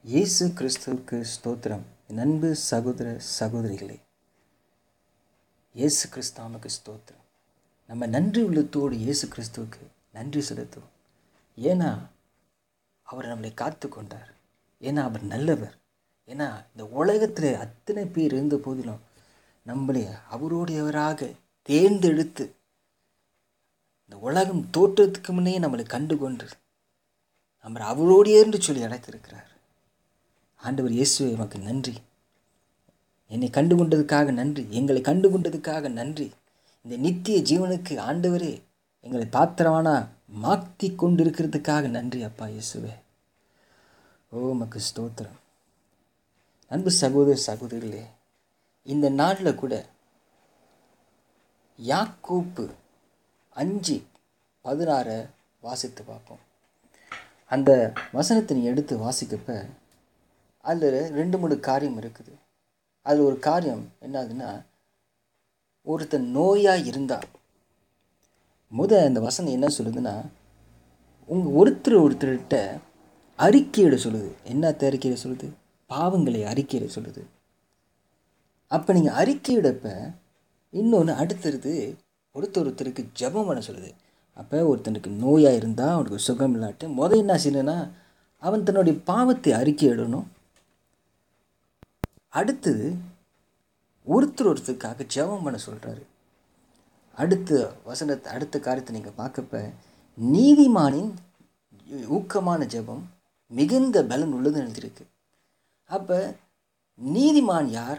இயேசு கிறிஸ்துவுக்கு ஸ்தோத்திரம் என் அன்பு சகோதர சகோதரிகளே இயேசு கிறிஸ்தாவுக்கு ஸ்தோத்திரம் நம்ம நன்றி உள்ளத்தோடு இயேசு கிறிஸ்துவுக்கு நன்றி செலுத்துவோம் ஏன்னா அவர் நம்மளை காத்து கொண்டார் ஏன்னா அவர் நல்லவர் ஏன்னா இந்த உலகத்தில் அத்தனை பேர் இருந்த போதிலும் நம்மளை அவருடையவராக தேர்ந்தெடுத்து இந்த உலகம் தோற்றத்துக்கு முன்னே நம்மளை கண்டு கொண்டு நம்ம அவரோடையே என்று சொல்லி அழைத்திருக்கிறார் ஆண்டவர் இயேசுவே எமக்கு நன்றி என்னை கண்டு கொண்டதுக்காக நன்றி எங்களை கண்டு கொண்டதுக்காக நன்றி இந்த நித்திய ஜீவனுக்கு ஆண்டவரே எங்களை பாத்திரமான மாற்றி கொண்டிருக்கிறதுக்காக நன்றி அப்பா இயேசுவே ஓ மக்கு ஸ்தோத்திரம் அன்பு சகோதர சகோதரிகளே இந்த நாளில் கூட யாக்கோப்பு அஞ்சு பதினாறை வாசித்து பார்ப்போம் அந்த வசனத்தை நீ எடுத்து வாசிக்கப்ப அதில் ரெண்டு மூணு காரியம் இருக்குது அதில் ஒரு காரியம் என்னதுன்னா ஒருத்தன் நோயாக இருந்தால் முத அந்த வசனம் என்ன சொல்லுதுன்னா உங்கள் ஒருத்தர் ஒருத்தர்கிட்ட அறிக்கையிட சொல்லுது என்ன அறிக்கையிட சொல்லுது பாவங்களை அறிக்கையிட சொல்லுது அப்போ நீங்கள் அறிக்கையிடப்ப இன்னொன்று அடுத்தது ஒருத்தர் ஒருத்தருக்கு ஜபம் பண்ண சொல்லுது அப்போ ஒருத்தனுக்கு நோயாக இருந்தால் அவனுக்கு சுகம் இல்லாட்டு முதல் என்ன செய்யணும்னா அவன் தன்னுடைய பாவத்தை அறிக்கையிடணும் அடுத்தது ஒருத்தர் ஒருத்தருக்காக ஜெபம் பண்ண சொல்கிறாரு அடுத்த வசனத்தை அடுத்த காரியத்தை நீங்கள் பார்க்கப்ப நீதிமானின் ஊக்கமான ஜெபம் மிகுந்த பலன் உள்ளது எழுதியிருக்கு அப்போ நீதிமான் யார்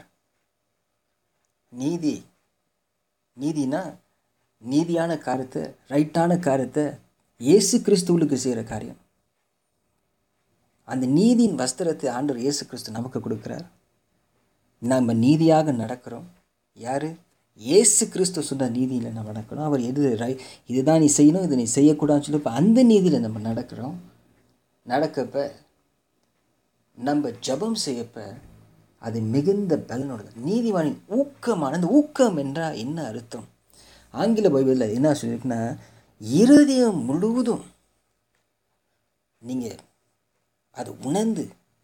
நீதி நீதினா நீதியான காரியத்தை ரைட்டான காரியத்தை இயேசு கிறிஸ்துவுக்கு செய்கிற காரியம் அந்த நீதியின் வஸ்திரத்தை ஆண்டவர் இயேசு கிறிஸ்து நமக்கு கொடுக்குறார் நம்ம நீதியாக நடக்கிறோம் யார் இயேசு கிறிஸ்து சொன்ன நீதியில் நம்ம நடக்கிறோம் அவர் எது ரை இதுதான் நீ செய்யணும் இது நீ செய்யக்கூடாதுன்னு சொல்லி இப்போ அந்த நீதியில் நம்ம நடக்கிறோம் நடக்கப்ப நம்ம ஜபம் செய்யப்ப அது மிகுந்த பலனோடது நீதிவானின் ஊக்கமான அந்த ஊக்கம் என்றால் என்ன அர்த்தம் ஆங்கில பைபிளில் என்ன சொல்லியிருக்குன்னா இருதயம் முழுவதும் நீங்கள் அது உணர்ந்து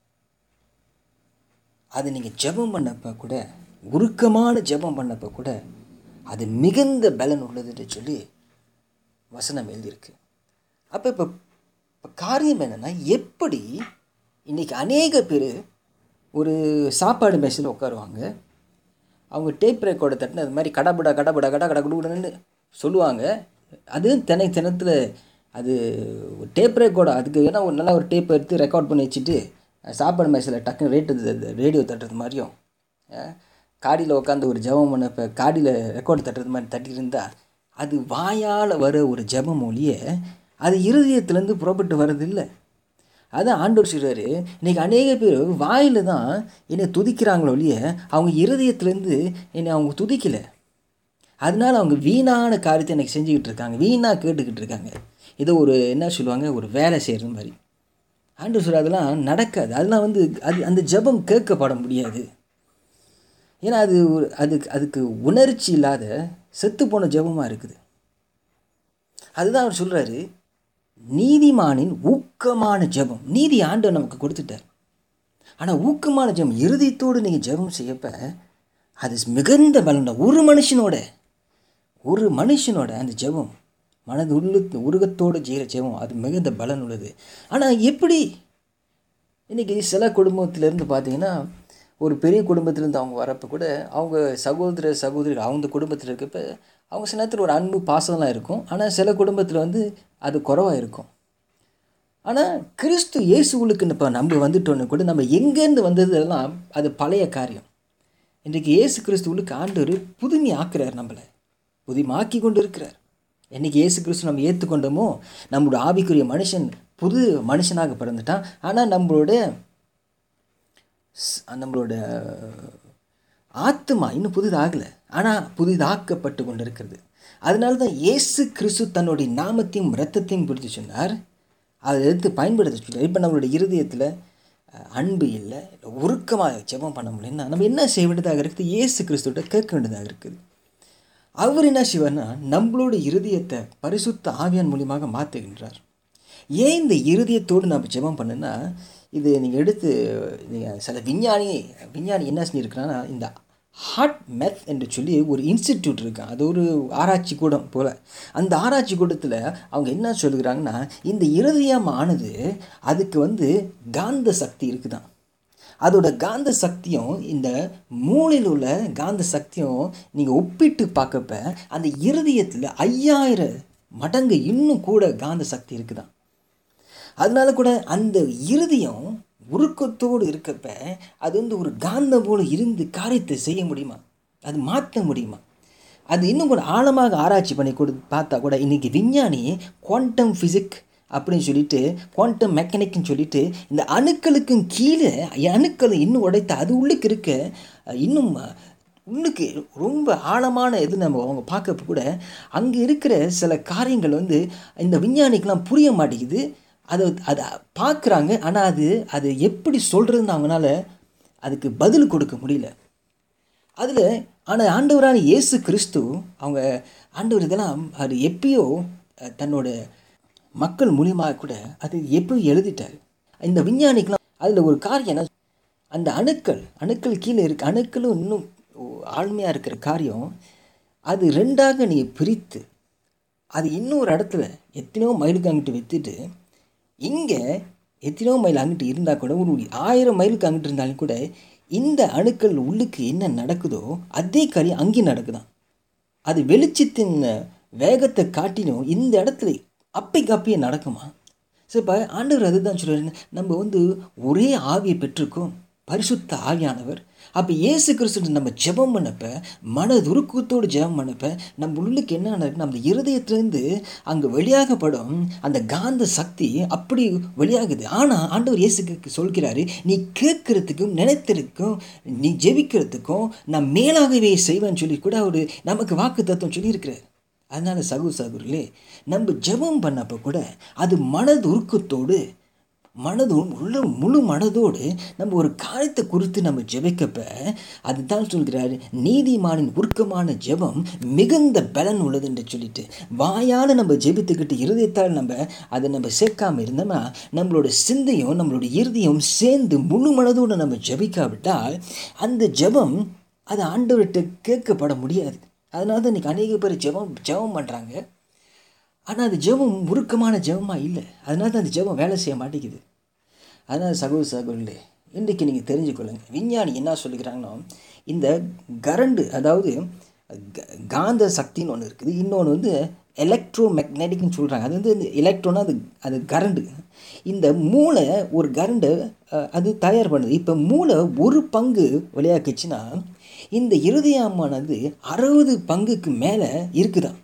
அது நீங்கள் ஜெபம் பண்ணப்போ கூட உருக்கமான ஜெபம் பண்ணப்போ கூட அது மிகுந்த பலன் உள்ளதுன்னு சொல்லி வசனம் எழுதியிருக்கு அப்போ இப்போ இப்போ காரியம் என்னென்னா எப்படி இன்றைக்கி அநேக பேர் ஒரு சாப்பாடு மேசில் உட்காருவாங்க அவங்க டேப் ரெக்கார்டை தட்டின அது மாதிரி கடபுடா கடபுடா கட கட குடுன்னு சொல்லுவாங்க அது தினை தினத்தில் அது டேப் ரெக்கார்டு அதுக்கு வேணால் ஒரு நல்லா ஒரு டேப் எடுத்து ரெக்கார்ட் பண்ணி வச்சுட்டு சாப்பாடு மேசில் டக்குன்னு ரேட்டு ரேடியோ தட்டுறது மாதிரியும் காடியில் உட்காந்து ஒரு ஜபம் பண்ண இப்போ காடியில் ரெக்கார்டு தட்டுறது மாதிரி தட்டியிருந்தா அது வாயால் வர ஒரு ஜபம் ஒழிய அது இருதயத்துலேருந்து புறப்பட்டு வர்றது இல்லை அதான் ஆண்டவர் சொல்கிறாரு இன்றைக்கி அநேக பேர் வாயில் தான் என்னை துதிக்கிறாங்களோ ஒழிய அவங்க இருதயத்துலேருந்து என்னை அவங்க துதிக்கலை அதனால அவங்க வீணான காரியத்தை எனக்கு செஞ்சுக்கிட்டு இருக்காங்க வீணாக கேட்டுக்கிட்டு இருக்காங்க ஏதோ ஒரு என்ன சொல்லுவாங்க ஒரு வேலை செய்கிறது மாதிரி ஆண்டு சொல்ல அதெல்லாம் நடக்காது அதெல்லாம் வந்து அது அந்த ஜபம் கேட்கப்பட முடியாது ஏன்னா அது ஒரு அதுக்கு அதுக்கு உணர்ச்சி இல்லாத செத்து போன ஜபமாக இருக்குது அதுதான் அவர் சொல்கிறாரு நீதிமானின் ஊக்கமான ஜபம் நீதி ஆண்டு நமக்கு கொடுத்துட்டார் ஆனால் ஊக்கமான ஜபம் இறுதியத்தோடு நீங்கள் ஜபம் செய்யப்ப அது மிகுந்த பலன் ஒரு மனுஷனோட ஒரு மனுஷனோட அந்த ஜபம் மனது உள்ளு உருகத்தோடு செய்கிற ஜெபம் அது மிகுந்த பலன் உள்ளது ஆனால் எப்படி இன்றைக்கி சில குடும்பத்திலேருந்து பார்த்தீங்கன்னா ஒரு பெரிய குடும்பத்திலேருந்து அவங்க வரப்போ கூட அவங்க சகோதர சகோதரிகள் அவங்க குடும்பத்தில் இருக்கப்ப அவங்க சில நேரத்தில் ஒரு அன்பு பாசம்லாம் இருக்கும் ஆனால் சில குடும்பத்தில் வந்து அது குறவாக இருக்கும் ஆனால் கிறிஸ்து இயேசுகளுக்கு இப்போ நம்ம வந்துட்டோன்னு கூட நம்ம எங்கேருந்து வந்ததெல்லாம் அது பழைய காரியம் இன்றைக்கு இயேசு கிறிஸ்துவுக்கு ஆண்டவர் புதுமை ஆக்குறார் நம்மளை புதுமாக்கி கொண்டு இருக்கிறார் என்றைக்கு இயேசு கிறிஸ்து நம்ம ஏற்றுக்கொண்டோமோ நம்மளோட ஆவிக்குரிய மனுஷன் புது மனுஷனாக பிறந்துட்டான் ஆனால் நம்மளோட நம்மளோட ஆத்மா இன்னும் புதிதாகலை ஆனால் புதிதாக்கப்பட்டு கொண்டு இருக்கிறது அதனால தான் இயேசு கிறிஸ்து தன்னுடைய நாமத்தையும் இரத்தத்தையும் குறித்து சொன்னார் அதை எடுத்து பயன்படுத்த சொன்னார் இப்போ நம்மளுடைய இருதயத்தில் அன்பு இல்லை உருக்கமாக ஜெபம் பண்ண முடியலன்னா நம்ம என்ன செய்ய வேண்டியதாக இருக்குது இயேசு கிறிஸ்துவிட்ட கேட்க வேண்டியதாக இருக்குது அவர் என்ன செய்வார்னா நம்மளோட இருதயத்தை பரிசுத்த ஆவியான் மூலியமாக மாற்றுகின்றார் ஏன் இந்த இருதயத்தோடு நம்ம ஜெபம் பண்ணுன்னா இது நீங்கள் எடுத்து நீங்கள் சில விஞ்ஞானி விஞ்ஞானி என்ன செஞ்சுருக்கிறான்னா இந்த ஹார்ட் மெத் என்று சொல்லி ஒரு இன்ஸ்டிடியூட் இருக்கு அது ஒரு ஆராய்ச்சி கூடம் போல் அந்த ஆராய்ச்சி கூடத்தில் அவங்க என்ன சொல்லுகிறாங்கன்னா இந்த இருதயம் ஆனது அதுக்கு வந்து காந்த சக்தி இருக்குதான் அதோட காந்த சக்தியும் இந்த மூளையில் உள்ள காந்த சக்தியும் நீங்கள் ஒப்பிட்டு பார்க்கப்ப அந்த இருதயத்தில் ஐயாயிரம் மடங்கு இன்னும் கூட காந்த சக்தி இருக்குதான் அதனால கூட அந்த இருதயம் உருக்கத்தோடு இருக்கப்ப அது வந்து ஒரு காந்தம் போல இருந்து காரியத்தை செய்ய முடியுமா அது மாற்ற முடியுமா அது இன்னும் கூட ஆழமாக ஆராய்ச்சி பண்ணி கொடு பார்த்தா கூட இன்றைக்கி விஞ்ஞானி குவாண்டம் ஃபிசிக் அப்படின்னு சொல்லிட்டு குவாண்டம் மெக்கானிக்னு சொல்லிட்டு இந்த அணுக்களுக்கும் கீழே அணுக்களை இன்னும் உடைத்து அது உள்ளுக்கு இருக்க இன்னும் உள்ளுக்கு ரொம்ப ஆழமான இது நம்ம அவங்க பார்க்க கூட அங்கே இருக்கிற சில காரியங்கள் வந்து இந்த விஞ்ஞானிக்கெலாம் புரிய மாட்டேங்குது அதை அதை பார்க்குறாங்க ஆனால் அது அது எப்படி சொல்கிறதுன்னு அவங்களால அதுக்கு பதில் கொடுக்க முடியல அதில் ஆனால் ஆண்டவரான இயேசு கிறிஸ்து அவங்க ஆண்டவர் இதெல்லாம் அது எப்பயோ அஹ், தன்னோட மக்கள் மூலியமாக கூட அது எப்போ எழுதிட்டார் இந்த விஞ்ஞானிக்கெலாம் அதில் ஒரு காரியம் என்ன அந்த அணுக்கள் அணுக்கள் கீழே இருக்க அணுக்களும் இன்னும் ஆழ்மையாக இருக்கிற காரியம் அது ரெண்டாக நீ பிரித்து அது இன்னொரு இடத்துல எத்தனையோ மைலுக்கு அங்கிட்டு விற்றுட்டு இங்கே எத்தனையோ மைல் அங்கிட்டு இருந்தால் கூட ஒரு ஆயிரம் மைலுக்கு அங்கிட்டு இருந்தாலும் கூட இந்த அணுக்கள் உள்ளுக்கு என்ன நடக்குதோ அதே காரியம் அங்கேயும் நடக்குதாம் அது வெளிச்சத்தின் வேகத்தை காட்டினும் இந்த இடத்துல அப்பைக்கு அப்பயே நடக்குமா ஸோ இப்போ ஆண்டவர் அதுதான் சொல்கிறாரு நம்ம வந்து ஒரே ஆவியை பெற்றிருக்கோம் பரிசுத்த ஆவியானவர் அப்போ இயேசு கிறிஸ்து நம்ம ஜெபம் பண்ணப்ப மனதுருக்கத்தோடு ஜெபம் பண்ணப்ப நம்ம உள்ளுக்கு என்ன நடக்குது நம்ம இருதயத்திலேருந்து அங்கே வெளியாகப்படும் அந்த காந்த சக்தி அப்படி வெளியாகுது ஆனால் ஆண்டவர் இயேசுக்கு சொல்கிறாரு நீ கேட்கறதுக்கும் நினைத்ததுக்கும் நீ ஜெபிக்கிறதுக்கும் நான் மேலாகவே செய்வேன்னு சொல்லி கூட அவர் நமக்கு வாக்கு தத்துவம் சொல்லியிருக்கிறார் அதனால சகு சகுர்களே நம்ம ஜெபம் பண்ணப்போ கூட அது மனது உருக்கத்தோடு மனது உள்ள முழு மனதோடு நம்ம ஒரு காரியத்தை குறித்து நம்ம ஜெபிக்கப்ப அதுதான் சொல்கிறாரு நீதிமானின் உருக்கமான ஜெபம் மிகுந்த பலன் உள்ளது என்று சொல்லிட்டு வாயால் நம்ம ஜெபித்துக்கிட்டு இருதயத்தால் நம்ம அதை நம்ம சேர்க்காம இருந்தோம்னா நம்மளோட சிந்தையும் நம்மளோட இருதயம் சேர்ந்து முழு மனதோடு நம்ம ஜெபிக்காவிட்டால் அந்த ஜெபம் அது ஆண்டவர்கிட்ட கேட்கப்பட முடியாது அதனால தான் இன்றைக்கி அநேக பேர் ஜெபம் ஜெபம் பண்ணுறாங்க ஆனால் அது ஜெபம் உருக்கமான ஜெபமாக இல்லை அதனால தான் அந்த ஜெபம் வேலை செய்ய மாட்டேங்குது அதனால் சகோதர சகோதரர்களே இன்றைக்கி நீங்கள் தெரிஞ்சுக்கொள்ளுங்க விஞ்ஞானி என்ன சொல்லிக்கிறாங்கன்னா இந்த கரண்டு அதாவது க- காந்த சக்தின்னு ஒன்று இருக்குது இன்னொன்று வந்து எலக்ட்ரோ மேக்னெட்டிக்னு சொல்கிறாங்க அது வந்து எலக்ட்ரோனா அது அது கரண்டு இந்த மூளை ஒரு கரண்டை அஹ், அது தயார் பண்ணுது இப்போ மூளை ஒரு பங்கு விளையாக்குச்சுன்னா இந்த இருதயமானது அறுபது பங்குக்கு மேலே இருக்குதான்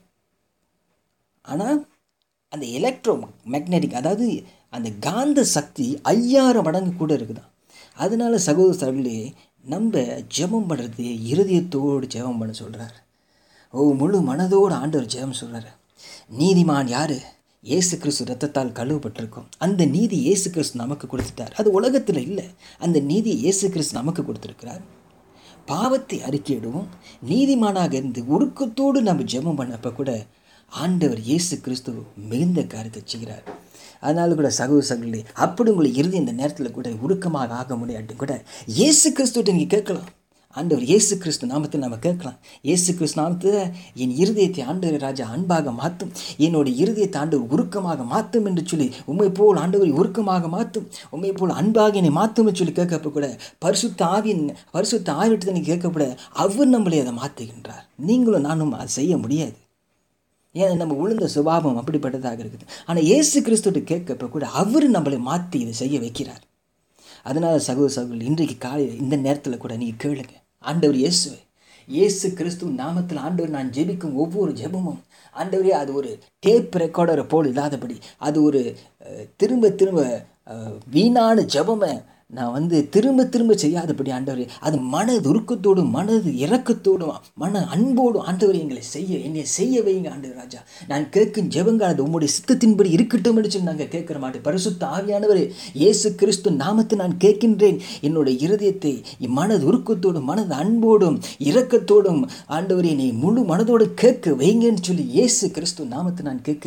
ஆனால் அந்த எலக்ட்ரோ மேக்னெட்டிக் அதாவது அந்த காந்த சக்தி ஐயாயிரம் மடங்கு கூட இருக்குதாம் அதனால சகோதர சகோதரிகளே நம்ம ஜெபம் பண்ணுறது இருதயத்தோடு ஜெபம் பண்ண சொல்கிறார் ஓ முழு மனதோடு ஆண்டவர் ஜெபம் சொல்கிறாரு நீதிமான் யார் இயேசு கிறிஸ்து ரத்தத்தால் கழுவப்பட்டிருக்கும் அந்த நீதி இயேசு கிறிஸ்து நமக்கு கொடுத்துட்டார் அது உலகத்தில் இல்லை அந்த நீதி இயேசு கிறிஸ்து நமக்கு கொடுத்துருக்கிறார் பாவத்தை அறிக்கையிடுவோம் நீதிமானாக இருந்து உருக்கத்தோடு நம்ம ஜெபம் பண்ணப்போ கூட ஆண்டவர் இயேசு கிறிஸ்து மிகுந்த காரியத்தை செய்கிறார் அதனால கூட சகோதர சகோதரி அப்படி உங்களை இறுதி இந்த நேரத்தில் கூட உருக்கமாக ஆக முடியாட்டும் கூட இயேசு கிறிஸ்துவிட்ட நீங்கள் கேட்கலாம் ஆண்டவர் இயேசு கிறிஸ்து நாமத்தில் நம்ம கேட்கலாம் இயேசு கிறிஸ்து நாமத்தில் என் இருதயத்தை ஆண்டவர் ராஜா அன்பாக மாற்றும் என்னோட இருதயத்தை ஆண்டவர் உருக்கமாக மாற்றும் என்று சொல்லி உண்மை போல் ஆண்டவரை உருக்கமாக மாற்றும் உண்மை போல் அன்பாக என்னை மாற்றும்னு சொல்லி கேட்கப்ப கூட பரிசுத்த ஆவியின் பரிசுத்த ஆவிட்டு நீங்கள் கேட்கப்பட அவர் நம்மளை அதை மாற்றுகின்றார் நீங்களும் நானும் அதை செய்ய முடியாது ஏன்னா நம்ம உளுந்த சுபாவம் அப்படிப்பட்டதாக இருக்குது ஆனால் இயேசு கிறிஸ்துட்டு கேட்கப்ப கூட அவர் நம்மளை மாற்றி இதை செய்ய வைக்கிறார் அதனால சகோதர சகோதரி இன்றைக்கு காலையில் இந்த நேரத்தில் கூட நீங்கள் கேளுங்க ஆண்டவர் இயேசுவை இயேசு கிறிஸ்து நாமத்தில் ஆண்டவர் நான் ஜெபிக்கும் ஒவ்வொரு ஜெபமும் ஆண்டவரே அது ஒரு டேப் ரெக்கார்டரை போல் இல்லாதபடி அது ஒரு அஹ், திரும்ப திரும்ப அஹ், வீணான ஜெபமை நான் வந்து திரும்ப திரும்ப செய்யாதபடி ஆண்டவரே அது மன துருக்கத்தோடும் மனது இரக்கத்தோடும் மன அன்போடும் ஆண்டவர் எங்களை செய்ய என்னை செய்ய வைங்க ஆண்டவர் ராஜா நான் கேட்கும் ஜெபங்கள் அது உம்முடைய சித்தத்தின்படி இருக்கட்டும் என்று சொல்லி நாங்கள் கேட்குற மாட்டேன் பரிசுத்த ஆவியானவரே இயேசு கிறிஸ்து நாமத்தை நான் கேட்கின்றேன் என்னுடைய இருதயத்தை மனது உருக்கத்தோடும் மனது அன்போடும் இரக்கத்தோடும் ஆண்டவரே நீ முழு மனதோடு கேட்க வைங்கன்னு சொல்லி இயேசு கிறிஸ்து நாமத்தை நான் கேட்கிறேன்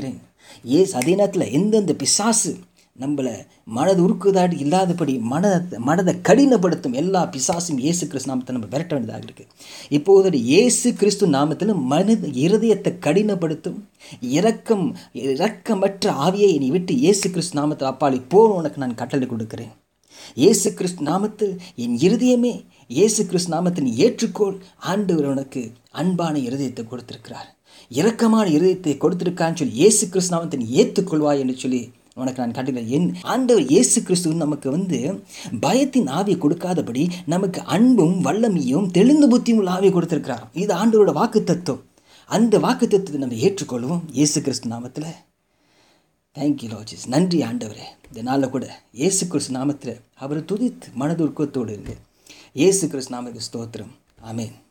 ஏசு அதே நேரத்தில் எந்தெந்த பிசாசு நம்மளை மனது உருக்குதாடி இல்லாதபடி மனதை மனதை கடினப்படுத்தும் எல்லா பிசாசும் இயேசு கிறிஸ்து நாமத்தை நம்ம விரட்ட வேண்டியதாக இருக்குது இப்போது இயேசு கிறிஸ்து நாமத்தில் மனித இருதயத்தை கடினப்படுத்தும் இரக்கம் இரக்கமற்ற ஆவியை நீ விட்டு இயேசு கிறிஸ்து நாமத்தில் அப்பால் இப்போ உனக்கு நான் கட்டளை கொடுக்கிறேன் இயேசு கிறிஸ்து நாமத்தில் என் இருதயமே இயேசு கிறிஸ்து நாமத்தை நீ ஏற்றுக்கொள் ஆண்டவர் உனக்கு அன்பான இருதயத்தை கொடுத்திருக்கிறார் இரக்கமான இருதயத்தை கொடுத்திருக்கான்னு சொல்லி இயேசு கிறிஸ்து நாமத்தை நீ ஏற்றுக்கொள்வாய் என்று சொல்லி உனக்கு நான் காட்டுகிறேன் என் ஆண்டவர் இயேசு கிறிஸ்து நமக்கு வந்து பயத்தின் ஆவியை கொடுக்காதபடி நமக்கு அன்பும் வல்லமையும் தெளிந்த புத்தியும் உள்ள ஆவியை கொடுத்திருக்கிறார் இது ஆண்டவரோட வாக்கு தத்துவம் அந்த வாக்கு தத்துவத்தை நம்ம ஏற்றுக்கொள்வோம் இயேசு கிறிஸ்து நாமத்தில் தேங்க்யூ லாஜிஸ் நன்றி ஆண்டவரே இந்த நாளில் கூட இயேசு கிறிஸ்து நாமத்தில் அவரை துதித்து மனதுருக்கத்தோடு இருங்க இயேசு கிறிஸ்து நாமக்கு ஸ்தோத்திரம் ஆமேன்